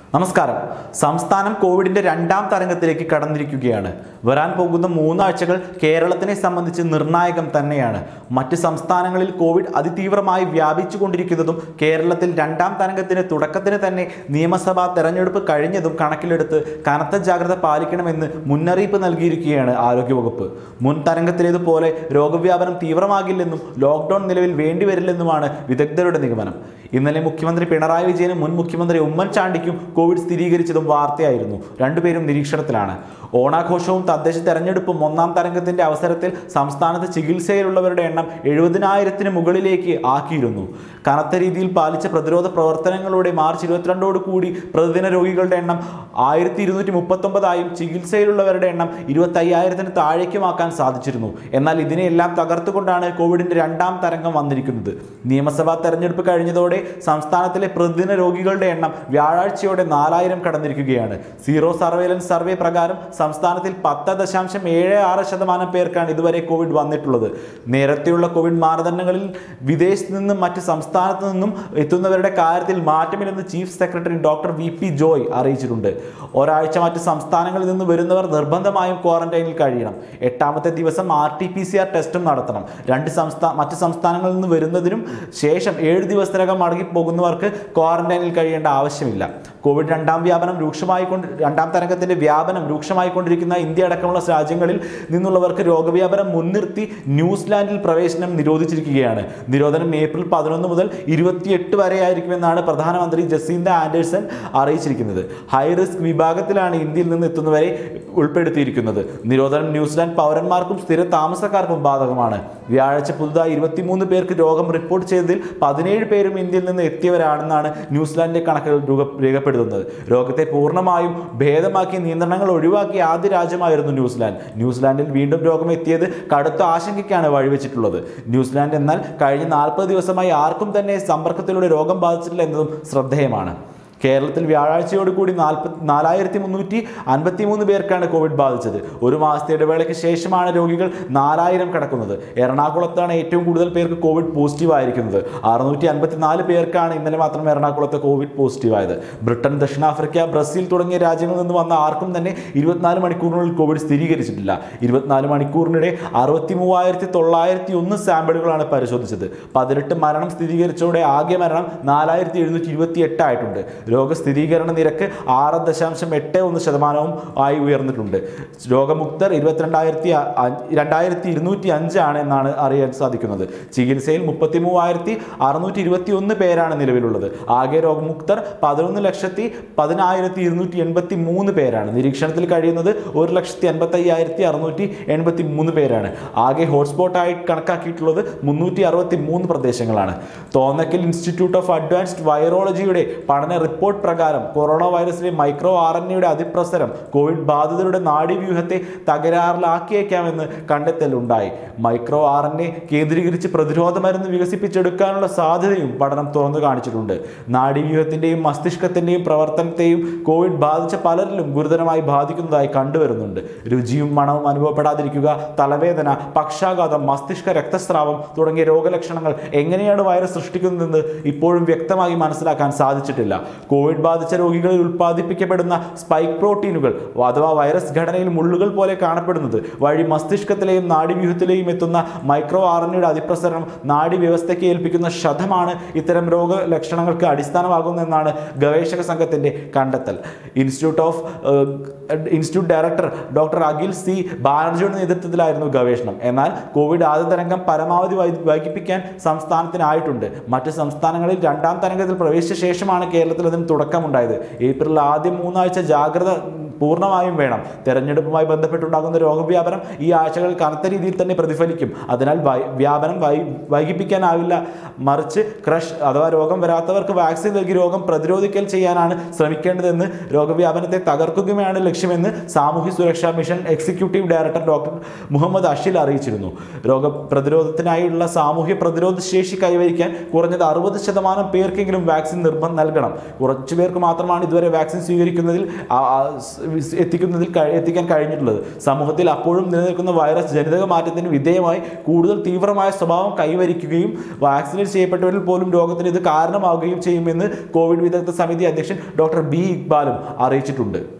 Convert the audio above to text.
നമസ്കാരം സംസ്ഥാനം കോവിഡിന്റെ രണ്ടാം തരംഗത്തിലേക്ക് കടന്നിരിക്കുകയാണ് വരാൻ പോകുന്ന മൂന്നാഴ്ചകൾ കേരളത്തിനെ സംബന്ധിച്ച് നിർണായകം തന്നെയാണ് മറ്റ് സംസ്ഥാനങ്ങളിൽ കോവിഡ് അതിതീവ്രമായി വ്യാപിച്ചുകൊണ്ടിരിക്കുന്നതും കേരളത്തിൽ രണ്ടാം തരംഗത്തിന് തുടക്കത്തിന് തന്നെ നിയമസഭാ തെരഞ്ഞെടുപ്പ് കഴിഞ്ഞതും കണക്കിലെടുത്ത് കനത്ത ജാഗ്രത പാലിക്കണമെന്ന് മുന്നറിയിപ്പ് നൽകിയിരിക്കുകയാണ് ആരോഗ്യവകുപ്പ് മുൻ തരംഗത്തിലേതുപോലെ രോഗവ്യാപനം തീവ്രമാകില്ലെന്നും ലോക്ക്ഡൌൺ നിലവിൽ വേണ്ടിവരില്ലെന്നുമാണ് വിദഗ്ധരുടെ നിഗമനം ഇന്നലെ മുഖ്യമന്ത്രി പിണറായി വിജയനും മുൻ മുഖ്യമന്ത്രി ഉമ്മൻചാണ്ടിക്കും കോവിഡ് സ്ഥിരീകരിച്ചതും വാർത്തയായിരുന്നു രണ്ടുപേരും നിരീക്ഷണത്തിലാണ് ഓണാഘോഷവും തദ്ദേശ തെരഞ്ഞെടുപ്പും ഒന്നാം തരംഗത്തിന്റെ അവസരത്തിൽ സംസ്ഥാനത്ത് ചികിത്സയിലുള്ളവരുടെ എണ്ണം എഴുപതിനായിരത്തിന് മുകളിലേക്ക് ആക്കിയിരുന്നു കനത്ത രീതിയിൽ പാലിച്ച പ്രതിരോധ പ്രവർത്തനങ്ങളോടെ മാർച്ച് ഇരുപത്തിരണ്ടോട് കൂടി പ്രതിദിന രോഗികളുടെ എണ്ണം ആയിരത്തി ഇരുന്നൂറ്റി മുപ്പത്തൊമ്പതായും ചികിത്സയിലുള്ളവരുടെ എണ്ണം ഇരുപത്തയ്യായിരത്തിന് താഴേക്കുമാക്കാൻ സാധിച്ചിരുന്നു എന്നാൽ ഇതിനെയെല്ലാം തകർത്തുകൊണ്ടാണ് കോവിഡിന്റെ രണ്ടാം തരംഗം വന്നിരിക്കുന്നത് നിയമസഭാ തെരഞ്ഞെടുപ്പ് കഴിഞ്ഞതോടെ സംസ്ഥാനത്തിലെ പ്രതിദിന രോഗികളുടെ എണ്ണം വ്യാഴാഴ്ചയോടെ നാലായിരം കടന്നിരിക്കുകയാണ് സീറോ സർവേലൻസ് സർവേ പ്രകാരം സംസ്ഥാനത്തിൽ പത്ത് ദശാംശം ഏഴ് ആറ് ശതമാനം പേർക്കാണ് ഇതുവരെ കോവിഡ് വന്നിട്ടുള്ളത് നേരത്തെയുള്ള കോവിഡ് മാനദണ്ഡങ്ങളിൽ വിദേശത്ത് നിന്നും മറ്റ് സംസ്ഥാനത്ത് നിന്നും എത്തുന്നവരുടെ കാര്യത്തിൽ മാറ്റമില്ലെന്ന് chief secretary doctor V P Joy അറിയിച്ചിട്ടുണ്ട് ഒരാഴ്ച മറ്റ് സംസ്ഥാനങ്ങളിൽ നിന്ന് വരുന്നവർ നിർബന്ധമായും ക്വാറന്റൈനിൽ കഴിയണം എട്ടാമത്തെ ദിവസം R T P C R ടെസ്റ്റും നടത്തണം രണ്ട് സംസ്ഥാന മറ്റ് സംസ്ഥാനങ്ങളിൽ നിന്ന് വരുന്നതിനും ശേഷം ഏഴ് ദിവസത്തിനകം മടങ്ങി പോകുന്നവർക്ക് ക്വാറന്റൈനിൽ കഴിയേണ്ട ആവശ്യമില്ല കോവിഡ് രണ്ടാം വ്യാപനം രൂക്ഷമായിക്കൊണ്ട് രണ്ടാം തരംഗത്തിന്റെ വ്യാപനം രൂക്ഷമായിക്കൊണ്ടിരിക്കുന്ന ഇന്ത്യ അടക്കമുള്ള രാജ്യങ്ങളിൽ നിന്നുള്ളവർക്ക് രോഗവ്യാപനം മുൻനിർത്തി ന്യൂസിലാൻഡിൽ പ്രവേശനം നിരോധിച്ചിരിക്കുകയാണ് നിരോധനം ഏപ്രിൽ പതിനൊന്ന് മുതൽ ഇരുപത്തിയെട്ട് വരെ ആയിരിക്കുമെന്നാണ് പ്രധാനമന്ത്രി ജസീന്ത ആൻഡേഴ്സൺ അറിയിച്ചിരിക്കുന്നത് ഹൈ റിസ്ക് വിഭാഗത്തിലാണ് ഇന്ത്യയിൽ നിന്ന് എത്തുന്നവരെ ഉൾപ്പെടുത്തിയിരിക്കുന്നത് നിരോധനം ന്യൂസിലാൻഡ് പൗരന്മാർക്കും സ്ഥിര താമസക്കാർക്കും ബാധകമാണ് വ്യാഴാഴ്ച പുതുതായി ഇരുപത്തിമൂന്ന് പേർക്ക് രോഗം റിപ്പോർട്ട് ചെയ്തതിൽ പതിനേഴ് പേരും ഇന്ത്യയിൽ നിന്ന് എത്തിയവരാണെന്നാണ് ന്യൂസിലാൻഡിന്റെ കണക്കുകൾ രൂപ- രേഖപ്പെടുത്തുന്നത് രോഗത്തെ പൂർണ്ണമായും ഭേദമാക്കി നിയന്ത്രണങ്ങൾ ഒഴിവാക്കിയ ആദ്യ രാജ്യമായിരുന്നു ന്യൂസിലാൻഡ് ന്യൂസിലാൻഡിൽ വീണ്ടും രോഗം എത്തിയത് കടുത്ത ആശങ്കയ്ക്കാണ് വഴിവെച്ചിട്ടുള്ളത് ന്യൂസിലാൻഡ് എന്നാൽ കഴിഞ്ഞ നാൽപ്പത് ദിവസമായി ആർക്കും തന്നെ സമ്പർക്കത്തിലൂടെ രോഗം ബാധിച്ചിട്ടില്ല എന്നതും ശ്രദ്ധേയമാണ് കേരളത്തിൽ വ്യാഴാഴ്ചയോട് കൂടി നാൽപ്പത്തി നാലായിരത്തി മുന്നൂറ്റി അൻപത്തി മൂന്ന് പേർക്കാണ് കോവിഡ് ബാധിച്ചത് ഒരു മാസത്തെ ഇടവേളയ്ക്ക് ശേഷമാണ് രോഗികൾ നാലായിരം കടക്കുന്നത് എറണാകുളത്താണ് ഏറ്റവും കൂടുതൽ പേർക്ക് കോവിഡ് പോസിറ്റീവ് ആയിരിക്കുന്നത് അറുന്നൂറ്റി അൻപത്തിനാല് പേർക്കാണ് ഇന്നലെ മാത്രം എറണാകുളത്ത് കോവിഡ് പോസിറ്റീവ് ആയത് ബ്രിട്ടൻ ദക്ഷിണാഫ്രിക്ക ബ്രസീൽ തുടങ്ങിയ രാജ്യങ്ങളിൽ നിന്ന് വന്ന ആർക്കും തന്നെ ഇരുപത്തിനാല് മണിക്കൂറിനുള്ളിൽ കോവിഡ് സ്ഥിരീകരിച്ചിട്ടില്ല ഇരുപത്തിനാല് മണിക്കൂറിനിടെ അറുപത്തി മൂവായിരത്തി തൊള്ളായിരത്തി ഒന്ന് സാമ്പിളുകളാണ് പരിശോധിച്ചത് പതിനെട്ട് മരണം സ്ഥിരീകരിച്ചതോടെ ആകെ മരണം നാലായിരത്തി എഴുന്നൂറ്റി ഇരുപത്തി എട്ട് ആയിട്ടുണ്ട് രോഗസ്ഥിരീകരണ നിരക്ക് ആറ് ദശാംശം എട്ട് ഒന്ന് ശതമാനവും ആയി ഉയർന്നിട്ടുണ്ട് രോഗമുക്തർ ഇരുപത്തിരണ്ടായിരത്തി അ- അ- രണ്ടായിരത്തി ഇരുന്നൂറ്റി അഞ്ചാണ് എന്നാണ് അറിയാൻ സാധിക്കുന്നത് ചികിത്സയിൽ മുപ്പത്തി മൂവായിരത്തി അറുന്നൂറ്റി ഇരുപത്തി ഒന്ന് പേരാണ് നിലവിലുള്ളത് ആകെ രോഗമുക്തർ പതിനൊന്ന് ലക്ഷത്തി പതിനായിരത്തി ഇരുന്നൂറ്റി എൺപത്തി മൂന്ന് പേരാണ് നിരീക്ഷണത്തിൽ കഴിയുന്നത് ഒരു ലക്ഷത്തി അൻപത്തി അയ്യായിരത്തി അറുന്നൂറ്റി എൺപത്തി മൂന്ന് പേരാണ് ആകെ ഹോട്ട്സ്പോട്ടായി കണക്കാക്കിയിട്ടുള്ളത് മുന്നൂറ്റി അറുപത്തി മൂന്ന് പ്രദേശങ്ങളാണ് തോന്നക്കൽ ഇൻസ്റ്റിറ്റ്യൂട്ട് ഓഫ് അഡ്വാൻസ്ഡ് വൈറോളജിയുടെ പഠന റിപ്പോർട്ട് പ്രകാരം കൊറോണ വൈറസിലെ മൈക്രോ ആർ എൻ എയുടെ അതിപ്രസരം കോവിഡ് ബാധിതരുടെ നാഡീവ്യൂഹത്തെ തകരാറിലാക്കിയേക്കാമെന്ന് കണ്ടെത്തലുണ്ടായി മൈക്രോ ആർ എൻ എ കേന്ദ്രീകരിച്ച് പ്രതിരോധ മരുന്ന് വികസിപ്പിച്ചെടുക്കാനുള്ള സാധ്യതയും പഠനം തുറന്നു കാണിച്ചിട്ടുണ്ട് നാഡീവ്യൂഹത്തിന്റെയും മസ്തിഷ്കത്തിന്റെയും പ്രവർത്തനത്തെയും കോവിഡ് ബാധിച്ച പലരിലും ഗുരുതരമായി ബാധിക്കുന്നതായി കണ്ടുവരുന്നുണ്ട് രുചിയും മണവും അനുഭവപ്പെടാതിരിക്കുക തലവേദന പക്ഷാഘാതം മസ്തിഷ്ക രക്തസ്രാവം തുടങ്ങിയ രോഗലക്ഷണങ്ങൾ എങ്ങനെയാണ് വൈറസ് സൃഷ്ടിക്കുന്നതെന്ന് ഇപ്പോഴും വ്യക്തമായി മനസ്സിലാക്കാൻ സാധിച്ചിട്ടില്ല കോവിഡ് ബാധിച്ച രോഗികളിൽ ഉൽപ്പാദിപ്പിക്കപ്പെടുന്ന സ്പൈക്ക് പ്രോട്ടീനുകൾ അഥവാ വൈറസ് ഘടനയിൽ മുള്ളുകൾ പോലെ കാണപ്പെടുന്നത് വഴി മസ്തിഷ്കത്തിലെയും നാഡീവ്യൂഹത്തിലെയും എത്തുന്ന മൈക്രോ ആർ എൻ അതിപ്രസരണം നാഡീവ്യവസ്ഥയ്ക്ക് ഏൽപ്പിക്കുന്ന ക്ഷതമാണ് ഇത്തരം രോഗലക്ഷണങ്ങൾക്ക് അടിസ്ഥാനമാകുന്നതെന്നാണ് ഗവേഷക സംഘത്തിന്റെ കണ്ടെത്തൽ institute of institute director doctor Akhil C ബാനർജിയുടെ നേതൃത്വത്തിലായിരുന്നു ഗവേഷണം എന്നാൽ കോവിഡ് ആദ്യ തരംഗം പരമാവധി വൈ- വൈകിപ്പിക്കാൻ സംസ്ഥാനത്തിനായിട്ടുണ്ട് മറ്റ് സംസ്ഥാനങ്ങളിൽ രണ്ടാം തരംഗത്തിൽ പ്രവേശിച്ച ശേഷമാണ് കേരളത്തിൽ അതിന് തുടക്കമുണ്ടായത് ഏപ്രിൽ ആദ്യ മൂന്നാഴ്ച ജാഗ്രത പൂർണ്ണമായും വേണം തെരഞ്ഞെടുപ്പുമായി ബന്ധപ്പെട്ടുണ്ടാകുന്ന രോഗവ്യാപനം ഈ ആഴ്ചകളിൽ കനത്ത രീതിയിൽ തന്നെ പ്രതിഫലിക്കും അതിനാൽ വൈ- വ്യാപനം വൈ വൈകിപ്പിക്കാനാവില്ല മറിച്ച് ക്രഷ് അഥവാ രോഗം വരാത്തവർക്ക് വാക്സിൻ നൽകി രോഗം പ്രതിരോധിക്കൽ ചെയ്യാനാണ് ശ്രമിക്കേണ്ടതെന്ന് രോഗവ്യാപനത്തെ തകർക്കുകയാണ് ലക്ഷ്യമെന്ന് സാമൂഹ്യ സുരക്ഷാ mission executive director doctor Muhammad Ashil അറിയിച്ചിരുന്നു രോഗപ്രതിരോധത്തിനായുള്ള സാമൂഹ്യ പ്രതിരോധ ശേഷി കൈവരിക്കാൻ കുറഞ്ഞത് അറുപത് ശതമാനം പേർക്കെങ്കിലും വാക്സിൻ നിർബന്ധം നൽകണം കുറച്ചു പേർക്ക് മാത്രമാണ് ഇതുവരെ വാക്സിൻ സ്വീകരിക്കുന്നതിൽ ആ, ആ, സ് വിസ് എത്തിക്കുന്നതിൽ കഴി- എത്തിക്കാൻ കഴിഞ്ഞിട്ടുള്ളത് സമൂഹത്തിൽ അപ്പോഴും നിലനിൽക്കുന്ന വൈറസ് ജനിതക മാറ്റത്തിന് വിധേയമായി കൂടുതൽ തീവ്രമായ സ്വഭാവം കൈവരിക്കുകയും വാക്സിനേറ്റ് ചെയ്യപ്പെട്ടവരിൽ പോലും രോഗത്തിന് ഇത് കാരണമാവുകയും ചെയ്യുമെന്ന് കോവിഡ് വിദഗ്ധ സമിതി അധ്യക്ഷൻ ഡോക്ടർ ബി ഇക്ബാലും അറിയിച്ചിട്ടുണ്ട്